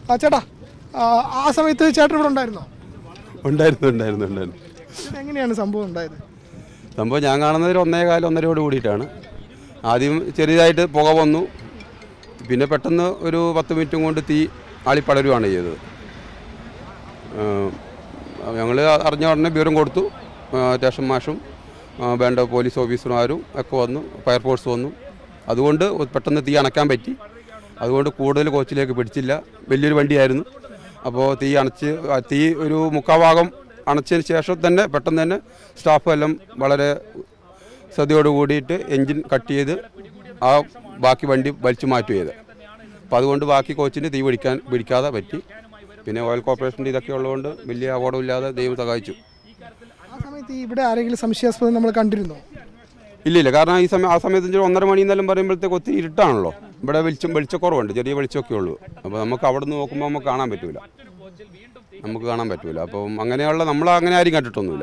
ആ ചേട്ടാ ആ, ആ സമയത്ത് ചേട്ടൻ ഇവിടെ ഉണ്ടായിരുന്നോ ഉണ്ടായിരുന്നു ഉണ്ടായിരുന്നു ഉണ്ടായിരുന്നു ഇത് എങ്ങനെയാണ് സംഭവം ഉണ്ടായത് സംഭവം ഞാൻ കാണുന്നത് ഒരു ഒന്നേ കാലം ഒന്നരയോട് കൂടിയിട്ടാണ് ആദ്യം ചെറിയതായിട്ട് പുക വന്നു പിന്നെ പെട്ടെന്ന് ഒരു പത്ത് മിനിറ്റും കൊണ്ട് തീ ആളിപ്പടരുകയാണ് ചെയ്തത് ഞങ്ങൾ അറിഞ്ഞ ഉടനെ വിവരം കൊടുത്തു ആ, സ്റ്റേഷൻ മാഷും ആ, വേണ്ട പോലീസ് ഓഫീസർമാരും ഒക്കെ വന്നു ഫയർഫോഴ്സ് വന്നു അതുകൊണ്ട് പെട്ടെന്ന് തീ അണയ്ക്കാൻ പറ്റി അതുകൊണ്ട് കൂടുതൽ കോച്ചിലേക്ക് പിടിച്ചില്ല വലിയൊരു വണ്ടിയായിരുന്നു അപ്പോൾ തീ അണച്ച് ആ, തീ ഒരു മുക്കാൽ ഭാഗം അണച്ചതിന് ശേഷം തന്നെ പെട്ടെന്ന് തന്നെ സ്റ്റാഫ് എല്ലാം വളരെ ശ്രദ്ധയോട് കൂടിയിട്ട് എൻജിൻ കട്ട് ചെയ്ത് ആ ബാക്കി വണ്ടി വലിച്ചു മാറ്റുകയത് അപ്പോൾ അതുകൊണ്ട് ബാക്കി കോച്ചിന് തീ പിടിക്കാൻ പിടിക്കാതെ പറ്റി പിന്നെ ഓയിൽ കോർപ്പറേഷൻ്റെ ഇതൊക്കെ ഉള്ളതുകൊണ്ട് വലിയ അപകടമില്ലാതെ ദൈവം സഹായിച്ചു ആ സമയത്ത് ഈ ഇവിടെ ആരെങ്കിലും സംശയാസ്പദം നമ്മൾ കണ്ടിരുന്നോ ഇല്ല ഇല്ല കാരണം ഈ സമയം ആ സമയത്ത് ഇച്ചിരി ഒന്നര മണി എന്നെല്ലാം പറയുമ്പോഴത്തേക്ക് ഒത്തിരി ഇരുട്ടാണല്ലോ ഇവിടെ വെളിച്ചം വെളിച്ചക്കുറവുണ്ട് ചെറിയ വെളിച്ചമൊക്കെ ഉള്ളൂ അപ്പോൾ നമുക്ക് അവിടെ നിന്ന് നോക്കുമ്പോൾ നമുക്ക് കാണാൻ പറ്റൂല നമുക്ക് കാണാൻ പറ്റൂല അപ്പം അങ്ങനെയുള്ള നമ്മൾ അങ്ങനെ ആരും കണ്ടിട്ടൊന്നുമില്ല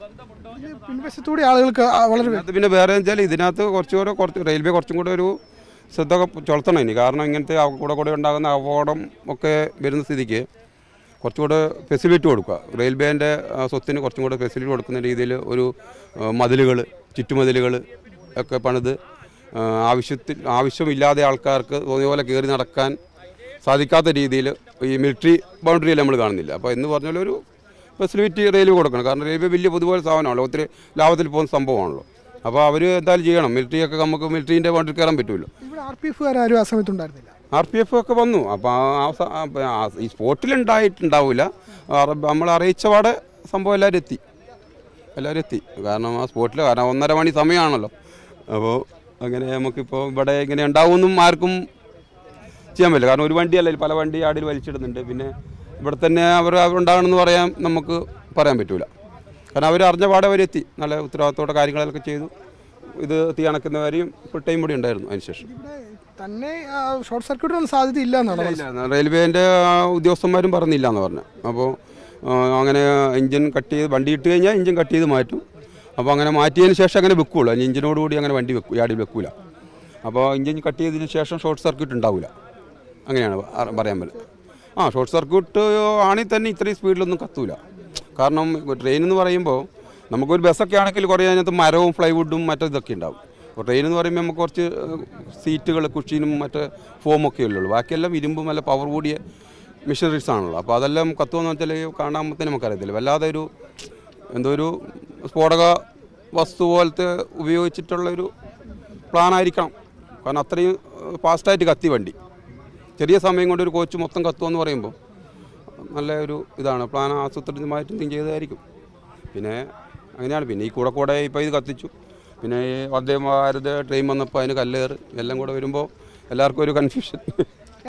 ഇത് പിൻവശത്തൂടെ ആളുകൾക്ക് ആ വളരെ വേ- ഇതിനകത്ത് പിന്നെ വേറെ വെച്ചാൽ ഇതിനകത്ത് കുറച്ചുകൂടെ കുറച്ച് റെയിൽവേ കുറച്ചും കൂടെ ഒരു ശ്രദ്ധ ചൊലുത്തണം ഇനി കാരണം ഇങ്ങനത്തെ അവ- കൂടെ കൂടെ ഉണ്ടാകുന്ന അപകടം ഒക്കെ വരുന്ന സ്ഥിതിക്ക് കുറച്ചുകൂടെ ഫെസിലിറ്റി കൊടുക്കുക റെയിൽവേൻ്റെ സ്വത്തിന് കുറച്ചും കൂടെ ഫെസിലിറ്റി കൊടുക്കുന്ന രീതിയിൽ ഒരു മതിലുകൾ ചുറ്റുമതിലുകൾ ഒക്കെ പണിത് ആ, ആവശ്യത്തിൽ ആവശ്യമില്ലാതെ ആൾക്കാർക്ക് തോന്നിയ പോലെ കയറി നടക്കാൻ സാധിക്കാത്ത രീതിയിൽ ഈ മിലിറ്ററി ബൗണ്ടറിയിൽ നമ്മൾ കാണുന്നില്ല അപ്പോൾ എന്ന് പറഞ്ഞാൽ ഒരു ഫെസിലിറ്റി റെയിൽവേ കൊടുക്കണം കാരണം റെയിൽവേ വലിയ പൊതുപോലെ സാധനമാണല്ലോ ഒത്തിരി ലാഭത്തിൽ പോകുന്ന സംഭവമാണല്ലോ അപ്പോൾ അവർ എന്തായാലും ചെയ്യണം മിലിറ്ററിയൊക്കെ നമുക്ക് മിലിറ്ററീൻ്റെ ബൗണ്ടറി കയറാൻ പറ്റുമല്ലോ ഇവിടെ ആർ പി എഫുകാരും ആ സമയത്ത് ഉണ്ടായിരുന്നില്ല ആർ പി എഫ് ഒക്കെ വന്നു അപ്പോൾ ആ സ- ആ പ- ആ ഈ സ്പോട്ടിലുണ്ടായിട്ടുണ്ടാവില്ല നമ്മൾ അറിയിച്ച പാടെ സംഭവം എല്ലാവരും എത്തി എല്ലാവരും എത്തി കാരണം ആ സ്പോട്ടിൽ കാരണം ഒന്നര മണി സമയമാണല്ലോ അപ്പോൾ അങ്ങനെ നമുക്കിപ്പോൾ ഇവിടെ ഇങ്ങനെ ഉണ്ടാവുമെന്നും ആർക്കും ചെയ്യാൻ പറ്റില്ല കാരണം ഒരു വണ്ടിയല്ല പല വണ്ടി ആടിൽ വലിച്ചിടുന്നുണ്ട് പിന്നെ ഇവിടെ തന്നെ അവർ ഉണ്ടാകണമെന്ന് പറയാൻ നമുക്ക് പറയാൻ പറ്റൂല കാരണം അവർ അറിഞ്ഞ പാടെ അവരെത്തി നല്ല ഉത്തരവാദിത്തോടെ കാര്യങ്ങളൊക്കെ ചെയ്തു ഇത് തീ അണക്കുന്നവരെയും ഫുൾ ടൈം കൂടി ഉണ്ടായിരുന്നു അതിനുശേഷം ഇവിടെ തന്നെ ഷോർട്ട് സർക്യൂട്ടിനൊന്നും സാധ്യത ഇല്ല എന്നാണ് ഇല്ല റെയിൽവേൻ്റെ ഉദ്യോഗസ്ഥന്മാരും പറഞ്ഞില്ല എന്ന് പറഞ്ഞു അപ്പോൾ അങ്ങനെ എഞ്ചിൻ കട്ട് ചെയ്ത് വണ്ടി ഇട്ട് കഴിഞ്ഞാൽ എഞ്ചിൻ കട്ട് ചെയ്ത് മാറ്റും അപ്പോൾ അങ്ങനെ മാറ്റിയതിന് ശേഷം അങ്ങനെ വെക്കുള്ളൂ അല്ലെങ്കിൽ എഞ്ചിനോട് കൂടി അങ്ങനെ വണ്ടി വെക്കൂ യാർഡിൽ വെക്കൂല അപ്പോൾ എഞ്ചിൻ കട്ട് ചെയ്തതിന് ശേഷം ഷോർട്ട് സർക്യൂട്ട് ഉണ്ടാവില്ല അങ്ങനെയാണ് അ- പറയാൻ പറ്റുന്നത് ആ ഷോർട്ട് സർക്യൂട്ട് ആണെങ്കിൽ തന്നെ ഇത്രയും സ്പീഡിലൊന്നും കത്തൂല കാരണം ട്രെയിൻ എന്ന് പറയുമ്പോൾ നമുക്കൊരു ബസ്സൊക്കെ ആണെങ്കിൽ കുറേ അതിനകത്ത് മരവും ഫ്ലൈവുഡും മറ്റേതൊക്കെ ഉണ്ടാവും അപ്പോൾ ട്രെയിൻ എന്ന് പറയുമ്പോൾ നമുക്ക് കുറച്ച് സീറ്റുകൾ കുഷീനും മറ്റേ ഫോമൊക്കെ ഉള്ളൂ ബാക്കിയെല്ലാം ഇരുമ്പും നല്ല പവർ കൂടിയ മെഷീനറീസ് ആണല്ലോ അപ്പോൾ അതെല്ലാം കത്തുമെന്ന് വെച്ചാൽ കാണാൻ നമുക്കറിയത്തില്ല വല്ലാതെ ഒരു എന്തോ ഒരു സ്ഫോടക വസ്തു പോലത്തെ ഉപയോഗിച്ചിട്ടുള്ളൊരു പ്ലാൻ ആയിരിക്കണം കാരണം അത്രയും ഫാസ്റ്റായിട്ട് കത്തി വണ്ടി ചെറിയ സമയം കൊണ്ട് ഒരു കോച്ച് മൊത്തം കത്തുമെന്ന് പറയുമ്പോൾ നല്ല ഒരു ഇതാണ് പ്ലാൻ ആസൂത്രിതമായിട്ട് എന്തെങ്കിലും ചെയ്തതായിരിക്കും പിന്നെ അങ്ങനെയാണ് പിന്നെ ഈ കൂടെ കൂടെ ഇപ്പോൾ ഇത് കത്തിച്ചു പിന്നെ ഈ വന്ദേ ഭാരത് ട്രെയിൻ വന്നപ്പോൾ അതിന് കല്ലേറ് എല്ലാം കൂടെ വരുമ്പോൾ എല്ലാവർക്കും ഒരു കൺഫ്യൂഷൻ